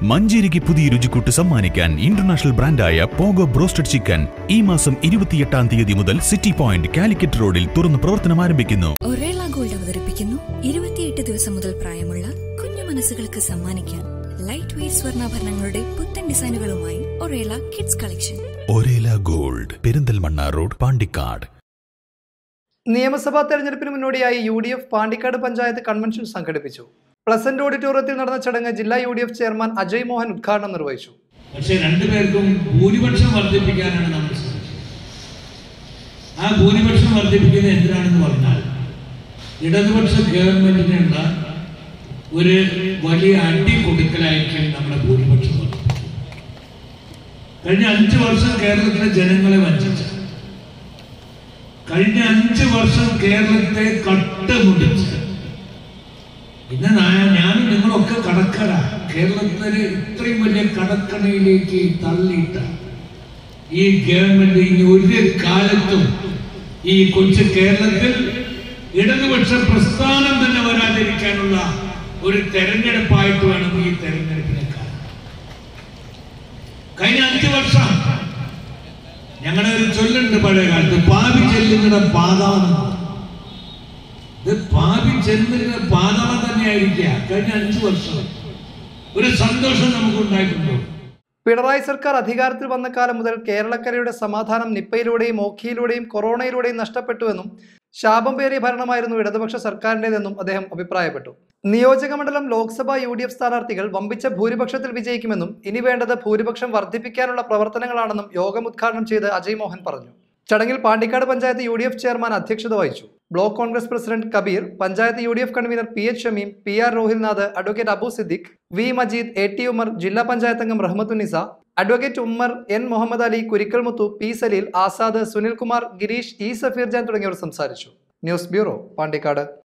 മഞ്ചേരിക്ക് പുതിയ രുചിക്കൂട്ട് സമ്മാനിക്കാൻ ഇന്റർനാഷണൽ ബ്രാൻഡായ പോഗോ ബ്രോസ്റ്റഡ് ചിക്കൻ ഈ മാസം ഇരുപത്തിയെട്ടാം തീയതി മുതൽ സിറ്റി പോയിന്റ് കാലിക്കറ്റ് റോഡിൽ തുറന്ന് പ്രവർത്തനം ആരംഭിക്കുന്നു ഒറേള ഗോൾഡ് അവതരിപ്പിക്കുന്നു ഇരുപത്തിയെട്ട് ദിവസം മുതൽ പ്രായമുള്ള കുഞ്ഞു മനസ്സുകൾക്ക് സമ്മാനിക്കാൻ ലൈറ്റ് വെയ്റ്റ് സ്വർണ്ണാഭരണങ്ങളുടെ പുത്തൻ ഡിസൈനുകളുമായി Orela kids collection Orela gold Perinthalmanna road Pandikkad നിയമസഭാ തെരഞ്ഞെടുപ്പിന് മുന്നോടിയായി U D F Pandikkad panchayat convention സംഘടിപ്പിച്ചു പ്ലസന്റ് ഓഡിറ്റോറിയത്തിൽ നടന്ന ചടങ്ങ് ജില്ലാ U D F chairman Ajay Mohan ഉദ്ഘാടനം നിർവഹിച്ചു പക്ഷെ രണ്ടുപേർക്കും ഭൂരിപക്ഷം വർദ്ധിപ്പിക്കാനാണ് നമ്മൾ ശ്രമിച്ചത് ആ ഭൂരിപക്ഷം വർദ്ധിപ്പിക്കുന്നത് എന്തിനാണെന്ന് പറഞ്ഞാൽ ഇടതുപക്ഷ ഗവൺമെന്റിനുള്ള ഒരു വലിയ അടി കൊടുക്കലായിരിക്കും നമ്മുടെ ഭൂരിപക്ഷം വർദ്ധിപ്പിക്കുന്നത് കഴിഞ്ഞ അഞ്ച് വർഷം കേരളത്തിലെ ജനങ്ങളെ വഞ്ചിച്ച കഴിഞ്ഞ അഞ്ച് വർഷം കേരളത്തെ കട്ടുമുടിച്ച് ഇന്ന് നാ- ഞാനും നിങ്ങളൊക്കെ കടക്കട കേരളത്തിലെ ഇത്രയും വലിയ കടക്കണയിലേക്ക് തള്ളിയിട്ട ഈ ഗവൺമെന്റ് ഇനി ഒരു കാലത്തും ഈ കൊച്ചു കേരളത്തിൽ ഇടതുപക്ഷ പ്രസ്ഥാനം തന്നെ വരാതിരിക്കാനുള്ള ഒരു തെരഞ്ഞെടുപ്പായിട്ട് വേണം ഈ തെരഞ്ഞെടുപ്പിനെ കാണാൻ കഴിഞ്ഞ അഞ്ച് വർഷം ഞങ്ങളുടെ ഒരു ചൊല്ലുണ്ട് പഴയ കാലത്ത് പാപി ചെല്ലുന്നിട പാതാളം ഇത് പാപി ചെല്ലുന്ന പാതാളം തന്നെയായിരിക്കുക കഴിഞ്ഞ അഞ്ചു വർഷം ഒരു സന്തോഷം നമുക്ക് ഉണ്ടായിട്ടുണ്ടോ പിണറായി സർക്കാർ അധികാരത്തിൽ വന്ന കാലം മുതൽ കേരളക്കരയുടെ സമാധാനം നിപ്പയിലൂടെയും ഓഖിയിലൂടെയും കൊറോണയിലൂടെയും നഷ്ടപ്പെട്ടുവെന്നും ശാപം പേറിയ ഭരണമായിരുന്നു ഇടതുപക്ഷ സർക്കാരിൻ്റെതെന്നും അദ്ദേഹം അഭിപ്രായപ്പെട്ടു നിയോജകമണ്ഡലം ലോക്സഭാ യു ഡി എഫ് സ്ഥാനാർത്ഥികൾ വമ്പിച്ച ഭൂരിപക്ഷത്തിൽ വിജയിക്കുമെന്നും ഇനി വേണ്ടത് ഭൂരിപക്ഷം വർദ്ധിപ്പിക്കാനുള്ള പ്രവർത്തനങ്ങളാണെന്നും യോഗം ഉദ്ഘാടനം ചെയ്ത് അജയ് മോഹൻ പറഞ്ഞു ചടങ്ങിൽ Pandikkad panchayat U D F chairman അധ്യക്ഷത വഹിച്ചു block Congress president Kabir panchayat U D F convener P H Shameem P R Rohilnath advocate Abu Siddique V Majeed A T Umar ജില്ലാ പഞ്ചായത്ത് അംഗം Rahmathunnisa advocate Ummer N Muhammad Ali Kurikkal Muthu P Saleel Azad Sunilkumar Gireesh E Safeer Jan തുടങ്ങിയവർ സംസാരിച്ചു ന്യൂസ് ബ്യൂറോ പാണ്ടിക്കാട്